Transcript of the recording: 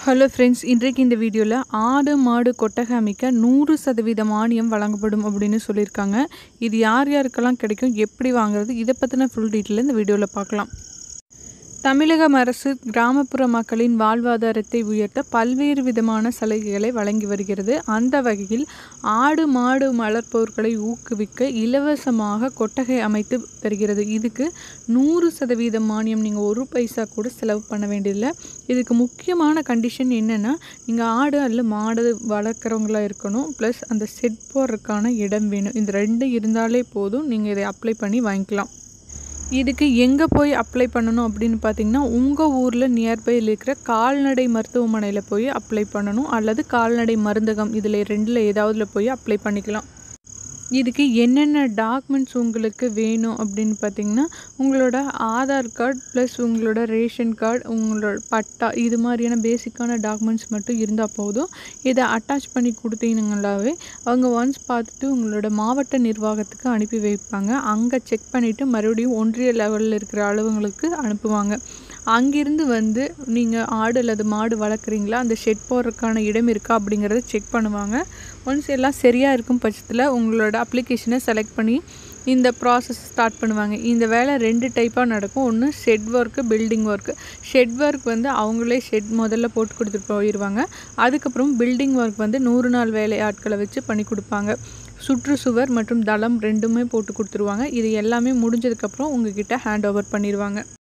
hello friends இன்றைக்கு இந்த வீடியோவில் ஆடு மாடு கொட்டகை அமைக்க நூறு சதவீத மானியம் வழங்கப்படும் அப்படின்னு சொல்லியிருக்காங்க இது யார் யாருக்கெல்லாம் கிடைக்கும் எப்படி வாங்குறது இதை பற்றின ஃபுல் டீட்டெயில் இந்த வீடியோவில் பார்க்கலாம் தமிழக அரசு கிராமப்புற மக்களின் வாழ்வாதாரத்தை உயர்த்த பல்வேறு விதமான சலுகைகளை வழங்கி வருகிறது அந்த வகையில் ஆடு மாடு வளர்ப்பவர்களை ஊக்குவிக்க இலவசமாக கொட்டகை அமைத்து தருகிறது இதுக்கு நூறு சதவீதம் மானியம் நீங்கள் ஒரு பைசா கூட செலவு பண்ண வேண்டியதில்லை இதுக்கு முக்கியமான கண்டிஷன் என்னென்னா நீங்கள் ஆடு அல்ல மாடு வளர்க்குறவங்களா இருக்கணும் ப்ளஸ் அந்த செட் போடுறதுக்கான இடம் வேணும் இந்த ரெண்டு இருந்தாலே போதும் நீங்கள் இதை அப்ளை பண்ணி வாங்கிக்கலாம் இதுக்கு எங்கே போய் அப்ளை பண்ணணும் அப்படின்னு பார்த்தீங்கன்னா உங்கள் ஊரில் நியர்பையில் இருக்கிற கால்நடை மருத்துவமனையில் போய் அப்ளை பண்ணணும் அல்லது கால்நடை மருந்தகம் இதில் ரெண்டில் ஏதாவதுல போய் அப்ளை பண்ணிக்கலாம் இதுக்கு என்னென்ன டாக்குமெண்ட்ஸ் உங்களுக்கு வேணும் அப்படின்னு பார்த்தீங்கன்னா உங்களோட ஆதார் கார்டு ப்ளஸ் உங்களோட ரேஷன் கார்டு உங்களோட பட்டா இது மாதிரியான பேசிக்கான டாக்குமெண்ட்ஸ் மட்டும் இருந்தால் போதும் இதை அட்டாச் பண்ணி கொடுத்தீங்களாவே அவங்க ஒன்ஸ் பார்த்துட்டு உங்களோட மாவட்ட நிர்வாகத்துக்கு அனுப்பி வைப்பாங்க அங்கே செக் பண்ணிவிட்டு மறுபடியும் ஒன்றிய லெவலில் இருக்கிற அளவுங்களுக்கு அனுப்புவாங்க அங்கிருந்து வந்து நீங்கள் ஆடு அல்லது மாடு வளர்க்குறீங்களா அந்த ஷெட் போடுறதுக்கான இடம் இருக்கா அப்படிங்கிறத செக் பண்ணுவாங்க ஒன்ஸ் எல்லாம் சரியாக இருக்கும் பட்சத்தில் உங்களோட அப்ளிகேஷனை செலக்ட் பண்ணி இந்த ப்ராசஸ் ஸ்டார்ட் பண்ணுவாங்க இந்த வேலை ரெண்டு டைப்பாக நடக்கும் ஒன்று shed work building work shed work வந்து அவங்களே ஷெட் முதல்ல போட்டு கொடுத்துட்டு போயிடுவாங்க அதுக்கப்புறம் பில்டிங் ஒர்க் வந்து நூறு நாள் வேலை ஆட்களை வச்சு பண்ணி கொடுப்பாங்க சுற்றுச்சுவர் மற்றும் தளம் ரெண்டுமே போட்டு கொடுத்துருவாங்க இது எல்லாமே முடிஞ்சதுக்கப்புறம் உங்ககிட்ட ஹேண்ட் ஓவர் பண்ணிடுவாங்க